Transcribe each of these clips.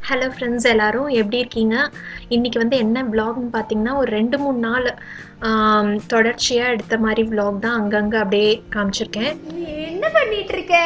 Hello friends எல்லாரும் எப்படி இருக்கீங்க இன்னைக்கு வந்து என்ன vlogனு பார்த்தீங்கன்னா ஒரு ரெண்டு மூணு நாள் ஆம், தொடர்ச்சியா எடுத்த மாதிரி vlog தான் அங்கங்க அப்படியே காமிச்சிருக்கேன் என்ன பண்ணிட்டு இருக்க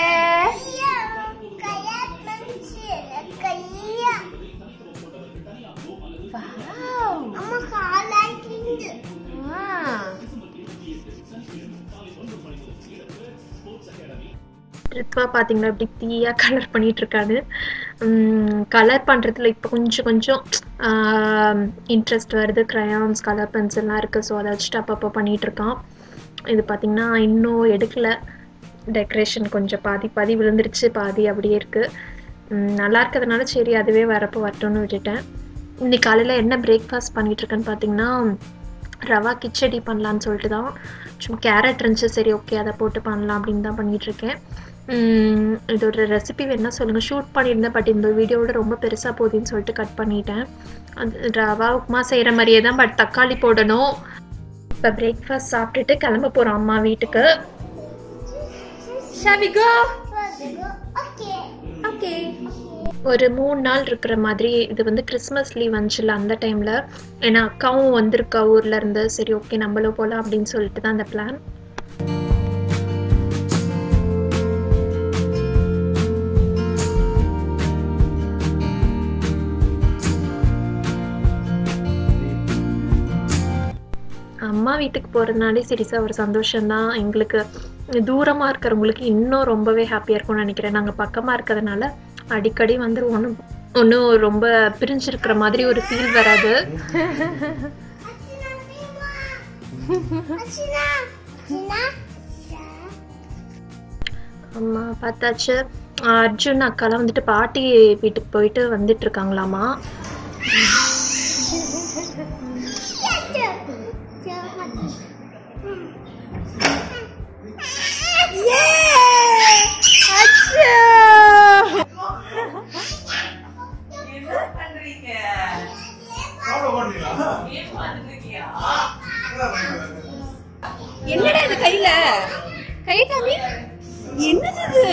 ட்ரிப்பா பார்த்தீங்கன்னா இப்படி தீயா கலர் பண்ணிட்டு இருக்காரு கலர் பண்றதுல இப்போ கொஞ்சம் கொஞ்சம் இன்ட்ரெஸ்ட் வருது crayons கலர் பென்சில்லாம் இருக்கு ஸோ அதை வச்சுட்டு அப்பப்போ பண்ணிட்டு இருக்கான் இது பார்த்தீங்கன்னா இன்னும் எடுக்கல டெக்கரேஷன் கொஞ்சம் பாதி பாதி விழுந்துருச்சு பாதி அப்படியே இருக்கு உம் நல்லா இருக்கிறதுனால சரி அதுவே வரப்போ வரட்டும்னு விட்டுட்டேன் இன்னைக்கு காலையில் என்ன பிரேக்ஃபாஸ்ட் பண்ணிட்டு இருக்கேன்னு பார்த்தீங்கன்னா ரவா கிச்சடி பண்ணலான்னு சொல்லிட்டு தான் சும்மா கேரட் இருந்துச்சு சரி ஓகே அதை போட்டு பண்ணலாம் அப்படின்னு தான் பண்ணிட்டு இருக்கேன் உம் இதோட ரெசிபி வேணா சொல்லுங்கள் ஷூட் பண்ணியிருந்தேன் பட் இந்த வீடியோவோட ரொம்ப பெருசாக போகுதுன்னு சொல்லிட்டு கட் பண்ணிட்டேன் அது ரவா உப்புமா செய்கிற மாதிரியே தான் பட் தக்காளி போடணும் இப்போ பிரேக்ஃபாஸ்ட் சாப்பிட்டுட்டு கிளம்ப போகிறோம் அம்மா வீட்டுக்கு Shall we go? Okay. ஒரு மூணு நாள் இருக்கிற மாதிரி இது வந்து கிறிஸ்மஸ் லீவ் வந்துச்சுல அந்த டைமில் ஏன்னா அக்காவும் வந்திருக்கா ஊர்ல இருந்து சரி ஓகே நம்மளும் போகலாம் அப்படின்னு சொல்லிட்டு தான் அந்த பிளான் அம்மா வீட்டுக்கு போகிறதுனாலே சீரியஸாக ஒரு சந்தோஷம்தான் எங்களுக்கு தூரமாக இருக்கிறவங்களுக்கு இன்னும் ரொம்பவே ஹாப்பியாக இருக்கும்னு நினைக்கிறேன் நாங்கள் பக்கமாக இருக்கிறதுனால அடிக்கடி வந்து ஒன்றும் ஒன்றும் ரொம்ப பிரிஞ்சிருக்கிற மாதிரி ஒரு ஃபீல் வராது அம்மா பார்த்தாச்சு அர்ஜுன் அக்காலாம் வந்துட்டு பாட்டி வீட்டுக்கு போயிட்டு வந்துட்டு இருக்காங்களாமா என்னடா இது கையில கை காமி என்னது இது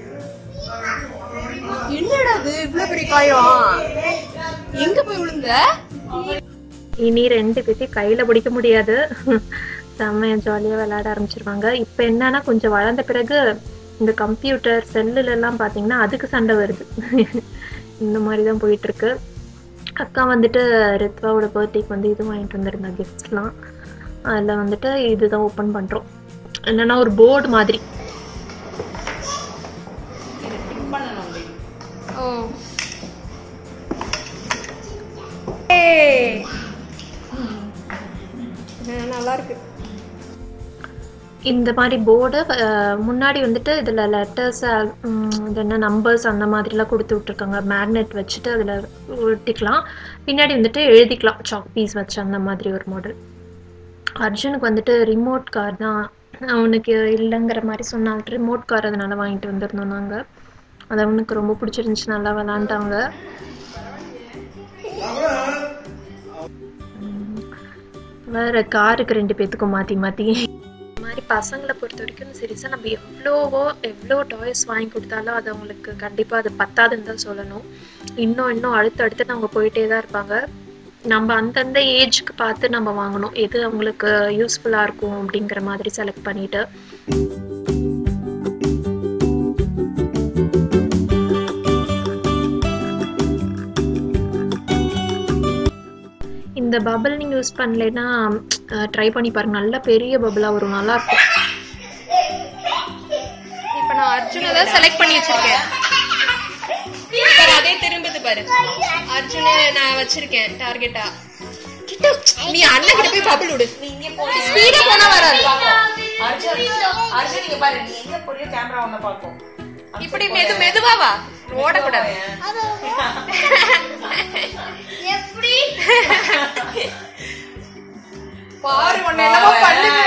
என்னடா இது இவ்வளவு பெரிய காயம் எங்க போய் விழுந்த இனி ரெண்டு பேத்தையும் கையில பிடிக்க முடியாது செம்மையா ஜாலியா விளையாட ஆரம்பிச்சிருவாங்க இப்ப என்னன்னா கொஞ்சம் வளர்ந்த பிறகு இந்த கம்ப்யூட்டர் செல்லுல எல்லாம் பாத்தீங்கன்னா அதுக்கு சண்டை வருது இந்த மாதிரி தான் போயிட்டு இருக்கு அக்கா வந்துட்டு ரித்வாவோட பர்த்டேக்கு வந்து இது வாங்கிட்டு வந்திருந்தா கிஃப்ட்ஸ்லாம் அதில் வந்துட்டு இதுதான் ஓப்பன் பண்றோம் என்னன்னா ஒரு போர்டு மாதிரி ஓ ஏய். ஆ, நல்லா இருக்கு இந்த மாதிரி போர்டு முன்னாடி வந்துட்டு இதில் லெட்டர்ஸ் இது என்ன நம்பர்ஸ் அந்த மாதிரிலாம் கொடுத்து விட்ருக்காங்க மேக்னெட் வச்சுட்டு அதில் ஒட்டிக்கலாம் பின்னாடி வந்துட்டு எழுதிக்கலாம் சாக் பீஸ் வச்சு அந்த மாதிரி ஒரு மாடல் அர்ஜுனுக்கு வந்துட்டு ரிமோட் கார் தான் அவனுக்கு இல்லைங்கிற மாதிரி சொன்னாங்க ரிமோட் கார் அதனால வாங்கிட்டு வந்திருந்தோம் நாங்கள் அது அவனுக்கு ரொம்ப பிடிச்சிருந்துச்சு நல்லா விளாண்டாங்க வேற காருக்கு ரெண்டு பேத்துக்கும் மாற்றி மாற்றி இந்த மாதிரி பசங்களை பொறுத்த வரைக்கும் சீரியஸாக நம்ம எவ்வளோவோ எவ்வளோ டாய்ஸ் வாங்கி கொடுத்தாலும் அது அவங்களுக்கு கண்டிப்பாக அது பத்தாதுன்னு தான் சொல்லணும் இன்னும் இன்னும் அடுத்து அடுத்து அவங்க போயிட்டே தான் இருப்பாங்க நம்ம அந்தந்த ஏஜ்க்கு பார்த்து நம்ம வாங்கணும் எது அவங்களுக்கு யூஸ்ஃபுல்லாக இருக்கும் அப்படிங்கிற மாதிரி செலக்ட் பண்ணிட்டு இந்த பபிள் நீங்கள் யூஸ் பண்ணலைன்னா ட்ரை பண்ணி பாருங்க நல்ல பெரிய பபிளாக வரும் நல்லா இருக்கும் இப்ப நான் அர்ஜுனை தான் செலக்ட் பண்ணி வச்சிருக்கேன் பாரு, அதே திரும்புது பாரு அர்ஜுன நான் வச்சிருக்கேன் டார்கெட்டா கிட்ட நீ அண்ணன் கிட்ட போய் பபிள் விடு ஸ்பீடா போனா வராது அர்ஜுன் அர்ஜுன் இங்க பாரு நீ எங்க போறியோ கேமரா ஒண்ண பாக்கும் இப்படி மெது மெதுவா வா ஓடக்கூடாது எப்படி பாரு உன்னை என்னமோ பண்ணுது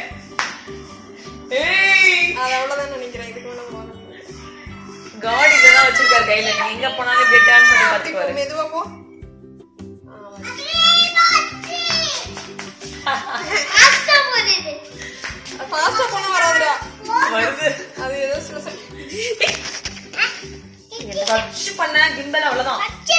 ஏய் அது அவ்வளவுதான் நினைக்கிறேன் இதுக்கு மேல போகணும். காட் இதெல்லாம் வச்சிருக்காரு கையில நீ எங்க போனாலும் இப்படி டர்ன் பண்ணி பாத்துக்குவாரு மெதுவா போ கஷ்டம் வருது ஃபாஸ்டா போனா வராதுடா வருது அது ஏதோ சில சமயம் டச் பண்ண கிம்பல் அவ்வளவுதான்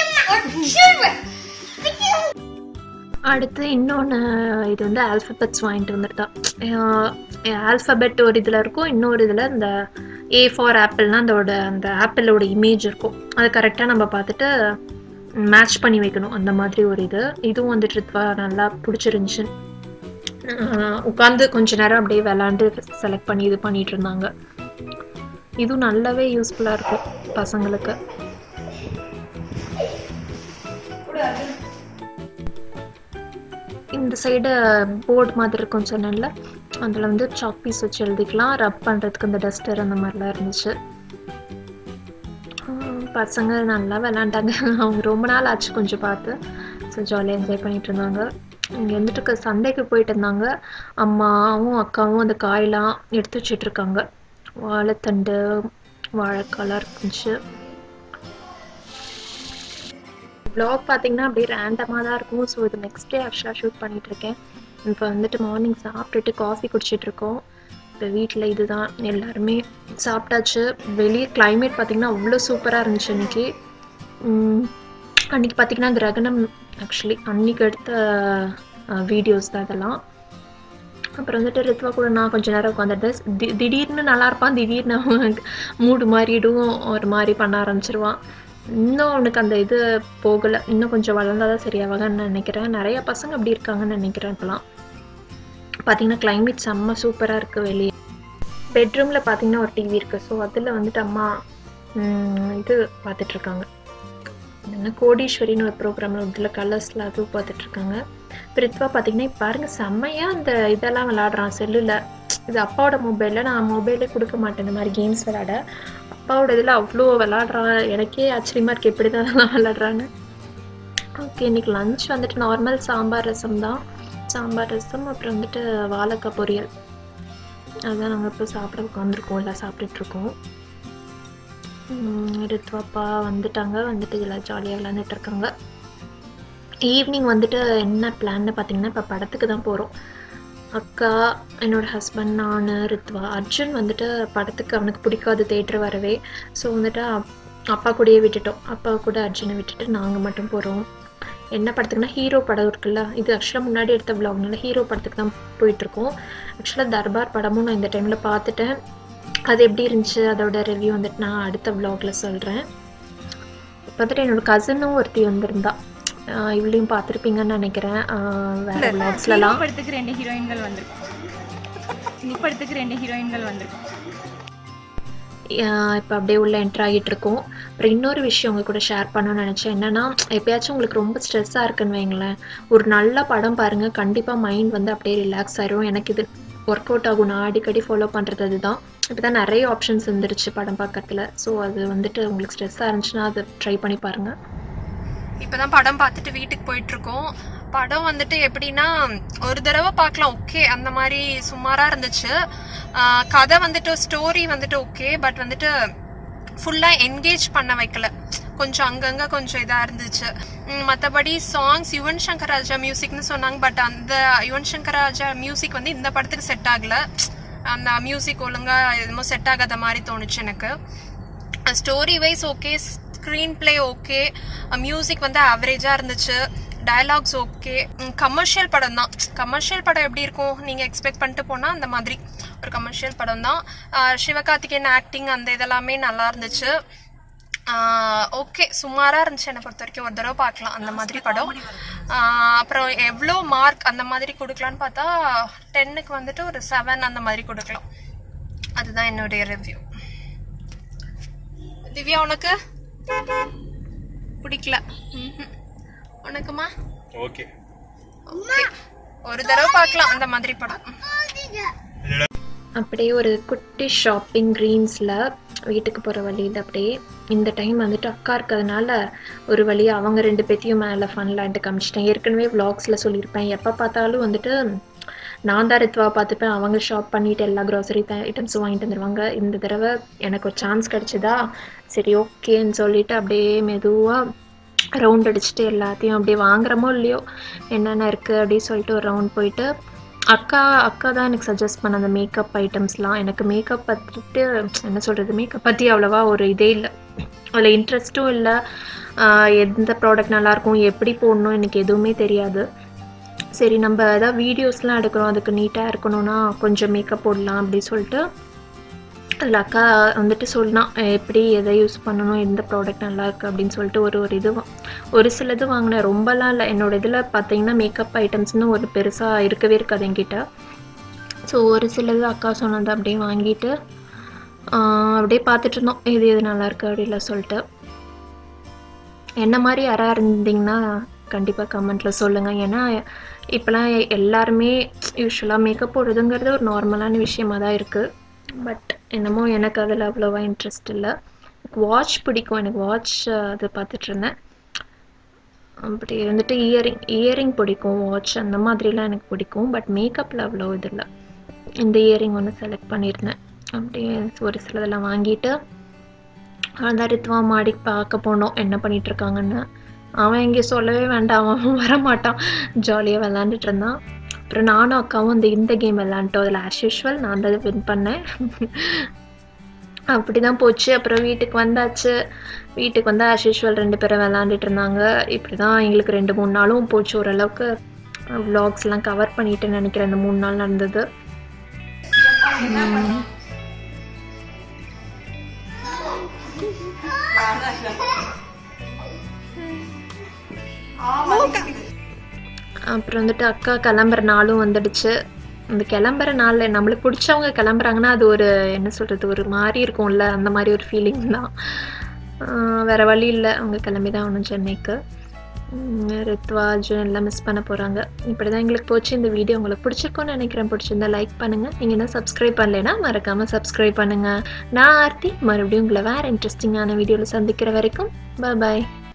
அடுத்து இன்னொன்று இது வந்து ஆல்ஃபபெட்ஸ் வாங்கிட்டு வந்துருந்தா ஆல்ஃபபெட் ஒரு இதில் இருக்கும் இன்னொரு இதில் இந்த ஏ ஃபார் ஆப்பிள்னா அதோட அந்த ஆப்பிளோட இமேஜ் இருக்கும் அது கரெக்டாக நம்ம பார்த்துட்டு மேட்ச் பண்ணி வைக்கணும் அந்த மாதிரி ஒரு இது இதுவும் வந்துட்டு ரித்வா நல்லா பிடிச்சிருந்துச்சு உட்காந்து கொஞ்ச நேரம் அப்படியே விளாண்டு செலக்ட் பண்ணி இது பண்ணிட்டு இருந்தாங்க இதுவும் நல்லாவே யூஸ்ஃபுல்லாக இருக்கும் பசங்களுக்கு இந்த சைடு போர்டு மாதிரி இருக்கும் சொன்னேன்ல அதில் வந்து சாக் பீஸ் வச்சு எழுதிக்கலாம் ரப் பண்ணுறதுக்கு இந்த டஸ்டர் அந்த மாதிரிலாம் இருந்துச்சு ஆஹ் பசங்க நல்லா விளாண்டாங்க அவங்க ரொம்ப நாள் ஆச்சு கொஞ்சம் பார்த்து ஸோ ஜாலியாக என்ஜாய் பண்ணிட்டு இருந்தாங்க இங்கே வந்துட்டு இருக்க சந்தைக்கு போயிட்டு இருந்தாங்க அம்மாவும் அக்காவும் அந்த காயெல்லாம் எடுத்து வச்சிட்டு இருக்காங்க வாழைத்தண்டு வாழைக்காலாம் இருந்துச்சு vlog பார்த்தீங்கன்னா அப்படியே ரேண்டமாக தான் இருக்கும் ஸோ இது நெக்ஸ்ட் டே ஆக்சுவலாக ஷூட் பண்ணிட்டு இருக்கேன் இப்போ வந்துட்டு மார்னிங் சாப்பிட்டுட்டு காஃபி குடிச்சிட்டு இருக்கோம் இப்போ வீட்டில் இதுதான் எல்லாருமே சாப்பிட்டாச்சு வெளியே climate பார்த்தீங்கன்னா அவ்வளோ சூப்பராக இருந்துச்சு இன்னைக்கு உம், அன்னைக்கு பார்த்தீங்கன்னா கிரகணம் ஆக்சுவலி அன்னைக்கு எடுத்த வீடியோஸ் தான் இதெல்லாம் அப்புறம் வந்துட்டு ரித்வா கூட நான் கொஞ்ச நேரம் உட்காந்துட்டு தி திடீர்னு நல்லா இருப்பான் திடீர்னு அவன் மூடு மாறிடும் ஒரு மாதிரி பண்ண ஆரம்பிச்சிருவான் இன்னும் அவனுக்கு அந்த இது போகலை இன்னும் கொஞ்சம் வளர்ந்தாதான் சரியாவாங்கன்னு நினைக்கிறேன் நிறைய பசங்க அப்படி இருக்காங்கன்னு நினைக்கிறேன் இப்போலாம் பார்த்தீங்கன்னா climate செம்ம சூப்பராக இருக்குது வெளியே பெட்ரூமில் பார்த்தீங்கன்னா ஒரு டிவி இருக்குது ஸோ அதில் வந்துட்டு அம்மா உம், இது பார்த்துட்ருக்காங்க என்ன கோடீஸ்வரின்னு ஒரு ப்ரோக்ராமில் இதில் கலர்ஸில் அதுவும் பார்த்துட்ருக்காங்க பிரித்வா பார்த்தீங்கன்னா இப்போ பாருங்க செம்மையாக அந்த இதெல்லாம் விளாடுறான் செல்லில் இது அப்பாவோட மொபைலில் நான் மொபைலே கொடுக்க மாட்டேன் இந்த மாதிரி கேம்ஸ் விளாட அப்பாவோட இதில் அவ்வளோ விளாடுறான் எனக்கே ஆச்சரியமாக இருக்குது எப்படி தான் அதெல்லாம் விளாடுறான்னு ஓகே இன்னைக்கு லஞ்ச் வந்துட்டு நார்மல் சாம்பார் ரசம் தான் சாம்பார் ரசம் அப்புறம் வந்துட்டு வாழைக்காய் பொரியல் அதுதான் நாங்கள் இப்போ சாப்பிட உட்காந்துருக்கோம் எல்லாம் சாப்பிட்டுட்ருக்கோம் ரித்வாப்பா வந்துட்டாங்க வந்துட்டு இதில் ஜாலியாக விளாண்டுட்டு இருக்காங்க ஈவினிங் வந்துட்டு என்ன பிளான்னு பார்த்தீங்கன்னா இப்போ படத்துக்கு தான் போகிறோம் அக்கா என்னோட ஹஸ்பண்ட் நான் ரித்வா அர்ஜுன் வந்துட்டு படத்துக்கு அவனுக்கு பிடிக்காது தேட்டர் வரவே ஸோ வந்துட்டு அப்- அப்பா கூடயே விட்டுட்டோம் அப்பா கூட அர்ஜுனை விட்டுட்டு நாங்கள் மட்டும் போகிறோம் என்ன படத்துக்குன்னா ஹீரோ படம் இருக்குல்ல இது ஆக்சுவலாக முன்னாடி எடுத்த விலாக்னால ஹீரோ படத்துக்கு தான் போயிட்டுருக்கோம் ஆக்சுவலாக தர்பார் படமும் நான் இந்த டைமில் பார்த்துட்டேன் அது எப்படி இருந்துச்சு அதோட ரிவ்யூ வந்துட்டு நான் அடுத்த vlogல சொல்கிறேன் இப்போ வந்துட்டு என்னோட கசினும் ஒருத்தி வந்திருந்தா ஆஹ் இவளையும் பார்த்துருப்பீங்கன்னு நினைக்கிறேன் ஆஹ் வேற விளாக்ஸ்லலாம் படத்துக்கு ரெண்டு ஹீரோயின்கள் வந்திருக்கும் நீ படத்துக்கு ரெண்டு ஹீரோயின்கள் வந்திருக்கும் இப்போ அப்படியே உள்ள என்டர் ஆகிட்டு இருக்கோம் அப்புறம் இன்னொரு விஷயம் உங்க கூட ஷேர் பண்ணணும்னு நினச்சேன் என்னன்னா எப்பயாச்சும் உங்களுக்கு ரொம்ப ஸ்ட்ரெஸ்ஸாக இருக்குன்னு வைங்களேன் ஒரு நல்ல படம் பாருங்க கண்டிப்பாக மைண்ட் வந்து அப்படியே ரிலாக்ஸ் ஆயிரும் எனக்கு இது ஒர்க் அவுட் ஆகும் நான் அடிக்கடி ஃபாலோ பண்ணுறது அதுதான் இப்போ தான் நிறைய ஆப்ஷன்ஸ் வந்துருச்சு படம் பார்க்கறதுல ஸோ அது வந்துட்டு உங்களுக்கு ஸ்ட்ரெஸ்ஸாக இருந்துச்சுன்னா அதை ட்ரை பண்ணி பாருங்க இப்பதான் படம் பார்த்துட்டு வீட்டுக்கு போயிட்டு இருக்கோம் படம் வந்துட்டு எப்படின்னா ஒரு தடவை பார்க்கலாம் ஓகே அந்த மாதிரி சுமாரா இருந்துச்சு ஆஹ் கதை வந்துட்டு ஸ்டோரி வந்துட்டு ஓகே பட் வந்துட்டு ஃபுல்லா என்கேஜ் பண்ண வைக்கல கொஞ்சம் அங்கங்க கொஞ்சம் இதா இருந்துச்சு உம் மத்தபடி சாங்ஸ் யுவன் சங்கர் ராஜா மியூசிக்னு சொன்னாங்க பட் அந்த யுவன் சங்கர் ராஜா மியூசிக் வந்து இந்த படத்துக்கு செட் ஆகல அந்த மியூசிக் ஒழுங்கா எதுமோ செட் ஆகாத மாதிரி தோணுச்சு எனக்கு story wise okay screenplay okay music வந்து ஆவரேஜாக இருந்துச்சு டயலாக்ஸ் ஓகே கமர்ஷியல் படம் தான் கமர்ஷியல் படம் எப்படி இருக்கும் நீங்கள் எக்ஸ்பெக்ட் பண்ணிட்டு போனால் அந்த மாதிரி ஒரு கமர்ஷியல் படம் தான் அஹ் சிவகார்த்திகேயன் ஆக்டிங் அந்த இதெல்லாமே நல்லா இருந்துச்சு ஓகே சுமாராக இருந்துச்சு என்னை பொறுத்த வரைக்கும் ஒரு தடவை பார்க்கலாம் அந்த மாதிரி படம் ஆஹ் அப்புறம் எவ்வளோ மார்க் அந்த மாதிரி கொடுக்கலான்னு பார்த்தா டென்னுக்கு வந்துட்டு ஒரு செவன் அந்த மாதிரி கொடுக்கலாம் அதுதான் என்னுடைய ரிவ்யூ திவ்யா உனக்கு பிடிக்கல ம்ஹும். உனக்குமா ஓகே ஓகே ஒரு தடவை பார்க்கலாம் அந்த மாதிரி படம் அப்படியே ஒரு குட்டி ஷாப்பிங் க்ரீன்ஸில் வீட்டுக்கு போகிற வழியில் அப்படியே இந்த டைம் வந்துட்டு அக்கா இருக்கிறதுனால ஒரு வழி அவங்க ரெண்டு பேத்தையும் மேலே ஃபன்லான்ட்டு காமிச்சிட்டேன் ஏற்கனவே vlogsல சொல்லியிருப்பேன் எப்போ பார்த்தாலும் வந்துட்டு நான் தான் ரித்வா பார்த்துப்பேன் அவங்க ஷாப் பண்ணிட்டு எல்லா க்ராசரி ஐட்டம்ஸும் வாங்கிட்டு வந்துடுவாங்க இந்த தடவை எனக்கு ஒரு சான்ஸ் கிடச்சிதா சரி ஓகேன்னு சொல்லிட்டு அப்படியே மெதுவாக ரவுண்ட் அடிச்சுட்டு எல்லாத்தையும் அப்படியே வாங்குறமோ இல்லையோ என்னென்ன இருக்குது அப்படின்னு சொல்லிட்டு ஒரு ரவுண்ட் போயிட்டு அக்கா அக்கா தான் எனக்கு சஜஸ்ட் பண்ண அந்த மேக்கப் ஐட்டம்ஸ்லாம் எனக்கு மேக்கப் பற்றிட்டு என்ன சொல்கிறது மேக்கப் பற்றி அவ்வளோவா ஒரு இதே இல்லை அதில் இன்ட்ரெஸ்ட்டும் இல்லை எந்த ப்ராடக்ட் நல்லாயிருக்கும் எப்படி போடணும் எனக்கு எதுவுமே தெரியாது சரி நம்ம ஏதாவது வீடியோஸ்லாம் எடுக்கிறோம் அதுக்கு நீட்டாக இருக்கணும்னா கொஞ்சம் மேக்கப் போடலாம் அப்படி சொல்லிட்டு அதில் அக்கா வந்துட்டு சொன்னான் எப்படி எதை யூஸ் பண்ணணும் எந்த ப்ராடக்ட் நல்லா இருக்கு அப்படின்னு சொல்லிட்டு ஒரு ஒரு இது வா- ஒரு சிலது வாங்கினேன் ரொம்பலாம் இல்லை என்னோட இதில் பார்த்தீங்கன்னா மேக்கப் ஐட்டம்ஸ்னு ஒரு பெருசாக இருக்கவே இருக்காது என்கிட்ட ஸோ ஒரு சிலது அக்கா சொன்னது அப்படியே வாங்கிட்டு ஆஹ் அப்படியே பார்த்துட்டு இருந்தோம் இது இது நல்லா இருக்கு அப்படிலாம் சொல்லிட்டு என்ன மாதிரி யாராக இருந்தீங்கன்னா கண்டிப்பாக கமெண்ட்டில் சொல்லுங்கள் ஏன்னா இப்போலாம் எல்லாருமே யூஸ்வலாக மேக்கப் போடுறதுங்கிறது ஒரு நார்மலான விஷயமா தான் இருக்குது பட் என்னமோ எனக்கு அதில் அவ்வளோவா இன்ட்ரெஸ்ட் இல்லை வாட்ச் பிடிக்கும் எனக்கு வாட்ச் அது பார்த்துட்டு இருந்தேன் அப்படி இருந்துட்டு இயரிங் இயரிங் பிடிக்கும் வாட்ச் அந்த மாதிரிலாம் எனக்கு பிடிக்கும் பட் மேக்கப்பில் அவ்வளோ இது இல்லை இந்த இயரிங் ஒன்று செலக்ட் பண்ணியிருந்தேன் அப்படியே ஒரு சிலதெல்லாம் வாங்கிட்டு அதான் ரித்வா மாடி பார்க்க போனோம் என்ன பண்ணிட்டு இருக்காங்கன்னு அவன் இங்கே சொல்லவே வேண்டாம் அவன் வரமாட்டான் ஜாலியாக விளாண்டுட்டு இருந்தான் அப்புறம் நானும் அக்காவும் இந்த இந்த கேம் விளாண்டோம் அதில் ஆஸ் யூஷுவல் நான் தான் வின் பண்ணேன் அப்படி தான் போச்சு அப்புறம் வீட்டுக்கு வந்தாச்சு வீட்டுக்கு வந்து ஆஸ் யூஷுவல் ரெண்டு பேரும் விளாண்டுட்டு இருந்தாங்க இப்படி தான் எங்களுக்கு ரெண்டு மூணு நாளும் போச்சு ஓரளவுக்கு விலாக்ஸ்லாம் கவர் பண்ணிட்டேன்னு நினைக்கிறேன் இந்த மூணு நாள் நடந்தது உம். அப்புறம் வந்துட்டு அக்கா கிளம்புற நாளும் வந்துடுச்சு இந்த கிளம்புற நாளில் நம்மளுக்கு பிடிச்சவங்க கிளம்புறாங்கன்னா அது ஒரு என்ன சொல்கிறது ஒரு மாதிரி இருக்கும்ல அந்த மாதிரி ஒரு ஃபீலிங் தான் ஆஹ் வேற வழி இல்லை அவங்க கிளம்பி தான் ஆகணும் சென்னைக்கு உம் ரித்வா அர்ஜுன் எல்லாம் மிஸ் பண்ண போகிறாங்க இப்படி தான் எங்களுக்கு போச்சு இந்த வீடியோ உங்களுக்கு பிடிச்சிருக்கும்னு நினைக்கிறேன் பிடிச்சிருந்தா லைக் பண்ணுங்கள் நீங்கள் என்ன சப்ஸ்கிரைப் பண்ணலைன்னா மறக்காமல் சப்ஸ்கிரைப் பண்ணுங்கள் நான் ஆர்த்தி மறுபடியும் உங்களை வேறு இன்ட்ரெஸ்டிங்கான வீடியோவில் சந்திக்கிற வரைக்கும் பாய்